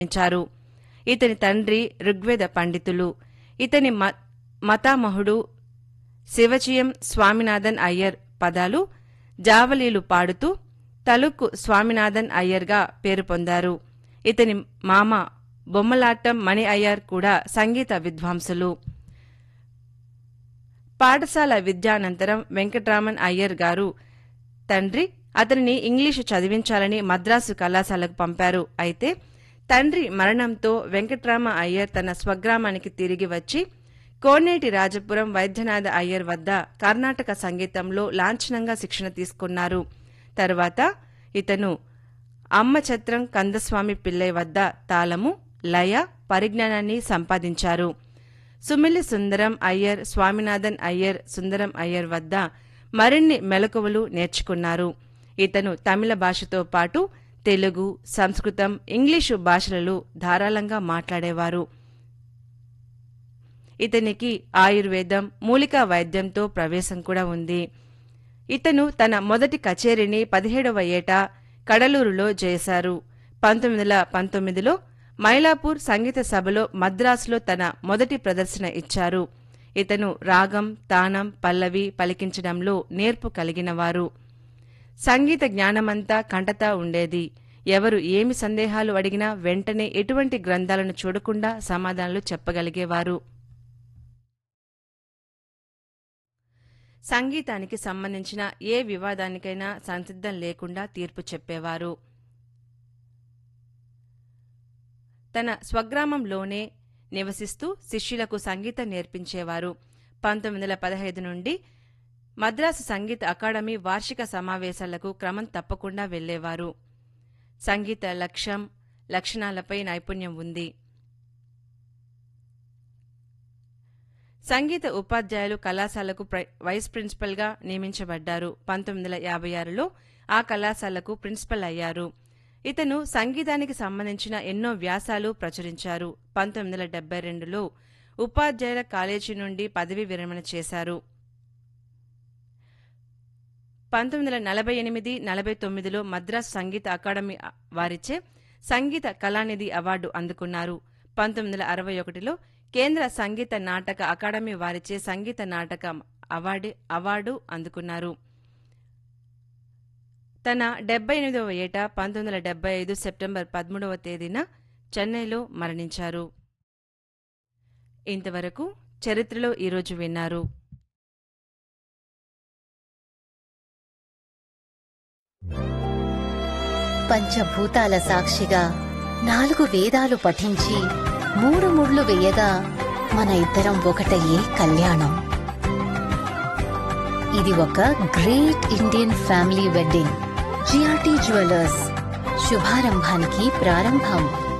ఇచ్చారు ఇతని తండ్రి ఋగ్వేద పండితులు ఇతని మ- మతామహుడు శివచియం స్వామినాథన్ అయ్యర్ పదాలు జావలీలు పాడుతూ తలుక్కు స్వామినాథన్ అయ్యర్గా పేరు పొందారు ఇతని మామ బొమ్మలాటం మణి అయ్యర్ కూడా సంగీత విద్వాంసులు పాఠశాల విద్యానంతరం వెంకట్రామన్ అయ్యర్ గారు తండ్రి అతనిని ఇంగ్లీషు చదివించాలని మద్రాసు కళాశాలకు పంపారు అయితే తండ్రి మరణంతో వెంకట్రామ అయ్యర్ తన స్వగ్రామానికి తిరిగి వచ్చి కోనేటి రాజపురం వైద్యనాథ అయ్యర్ వద్ద కర్ణాటక సంగీతంలో లాంఛనంగా శిక్షణ తీసుకున్నారు తరువాత ఇతను అమ్మ ఛత్రం కందస్వామి పిల్లై వద్ద తాళము లయ పరిజ్ఞానాన్ని సంపాదించారు సుమిలి సుందరం అయ్యర్ స్వామినాథన్ అయ్యర్ సుందరం అయ్యర్ వద్ద మరిన్ని మెలకువలు నేర్చుకున్నారు ఇతను తమిళ భాషతో పాటు తెలుగు సంస్కృతం ఇంగ్లీషు భాషలలో ధారాళంగా మాట్లాడేవారు ఇతనికి ఆయుర్వేదం మూలికా వైద్యంతో ప్రవేశం కూడా ఉంది ఇతను తన మొదటి కచేరీని పదిహేడవ ఏట కడలూరులో చేశారు పంతొమ్మిది వందల పంతొమ్మిదిలో మైలాపూర్ సంగీత సభలో మద్రాసులో తన మొదటి ప్రదర్శన ఇచ్చారు ఇతను రాగం తానం పల్లవి పలికించడంలో నేర్పు కలిగినవారు సంగీత జ్ఞానమంతా కంటతా ఉండేది ఎవరు ఏమి సందేహాలు అడిగినా వెంటనే ఎటువంటి గ్రంథాలను చూడకుండా సమాధానాలు చెప్పగలిగేవారు సంగీతానికి సంబంధించిన ఏ వివాదానికైనా సంసిద్ధం లేకుండా తీర్పు చెప్పేవారు తన స్వగ్రామంలోనే నివసిస్తూ శిష్యులకు సంగీతం నేర్పించేవారు పంతొమ్మిది వందల పదహైదు నుండి మద్రాసు సంగీత అకాడమీ వార్షిక సమావేశాలకు క్రమం తప్పకుండా వెళ్లేవారు సంగీత లక్ష్యం లక్షణాలపై నైపుణ్యం ఉంది సంగీత ఉపాధ్యాయులు కళాశాలకు ప్ర- వైస్ ప్రిన్సిపల్గా నియమించబడ్డారు పంతొమ్మిది వందల యాభై ఆరులో ఆ కళాశాలకు ప్రిన్సిపల్ అయ్యారు ఇతను సంగీతానికి సంబంధించిన ఎన్నో వ్యాసాలు ప్రచురించారు పంతొమ్మిది వందల డెబ్బై రెండులో ఉపాధ్యాయుల కాలేజీ నుండి పదవీ విరమణ చేశారు పంతొమ్మిది వందల నలభై ఎనిమిది నలభై తొమ్మిదిలో మద్రాసు సంగీత అకాడమీ అ- వారిచే సంగీత కళానిధి అవార్డు అందుకున్నారు పంతొమ్మిది వందల అరవై ఒకటిలో కేంద్ర సంగీత నాటక అకాడమీ వారిచే సంగీత నాటక అవార్డు అవార్డు అందుకున్నారు తన డెబ్బై ఎనిమిదవ ఏట పంతొమ్మిది వందల డెబ్బై ఐదు సెప్టెంబర్ పదమూడవ తేదీన చెన్నైలో మరణించారు ఇంతవరకు చరిత్రలో ఈరోజు విన్నారు పంచభూతాల సాక్షిగా నాలుగు వేదాలు పఠించి మూడు ముళ్ళు వేయగా మన ఇద్దరం ఒకటయ్యే కళ్యాణం ఇది ఒక great Indian family wedding GRT jewellers శుభారంభానికి ప్రారంభం